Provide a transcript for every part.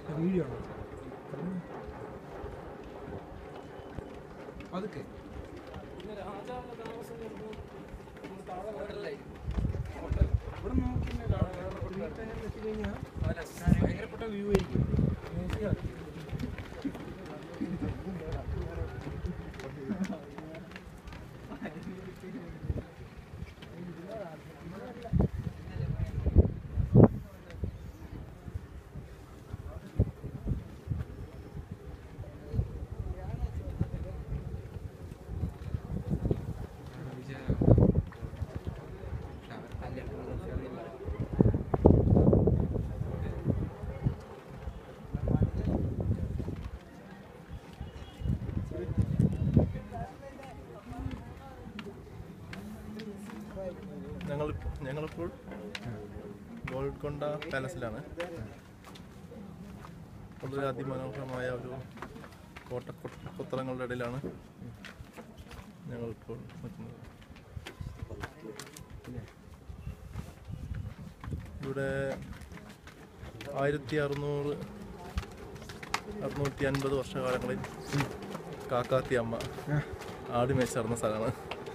video ആണ് അതൊക്കെ ഇവിടെ നോക്കി കഴിഞ്ഞാൽ ഭയങ്കരപ്പെട്ട വ്യൂ ആയിരിക്കും ഞങ്ങൾ ഞങ്ങളിപ്പോൾ ഗോൾക്കൊണ്ട പാലസിലാണ് വളരെ അതിമനോഹരമായ ഒരു കോട്ട കൊത്തളങ്ങളുടെ ഇടയിലാണ് ഞങ്ങളിപ്പോൾ നിൽക്കുന്നത് ഇവിടെ ആയിരത്തി അറുന്നൂറ് അറുന്നൂറ്റി അൻപത് വർഷകാലങ്ങളിൽ കാക്കാത്തി അമ്മ ആട് മേച്ച് നടന്ന സ്ഥലമാണ്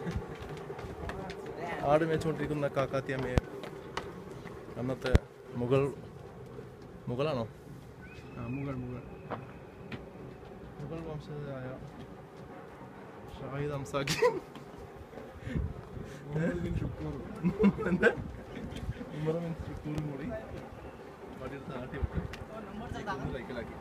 ആട് മേച്ചുകൊണ്ടിരിക്കുന്ന കാക്കാത്തി അമ്മയെ അന്നത്തെ മുഗൾ മുഗളാണോ ആ മുകൾ മുകൾ മുഗൾ വംശജരായ ഷാഹിദ് അംസാഖി എന്താ ഉമർ ബിൻ ഷുക്കൂറും കൂടി വടിയെടുത്ത് ആട്ടി വിട്ട് ഒന്ന് കൈക്കലാക്കി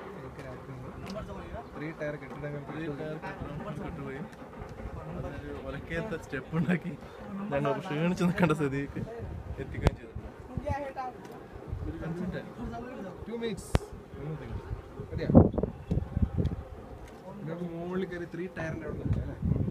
ത്രീ ടയർ കെട്ടിടങ്ങൾക്ക് ഒരു ടയർ കെട്ടിടം കെട്ടുപോയി അതിനൊരു ഒലക്കേത്ത സ്റ്റെപ്പ് ഉണ്ടാക്കി ഞങ്ങൾ ക്ഷീണിച്ച് നിൽക്കേണ്ട സ്ഥിതിക്ക് എത്തിക്കുകയും ചെയ്തിട്ടുണ്ട് ഒരു രണ്ട് മിനിറ്റ് ടു മിനിറ്റ്സ് മതിയാ ഇതിനകത്ത് മുകളിൽ കയറി ത്രീ ടയറിൻ്റെ അവിടെ നിൽക്കാം അല്ലേ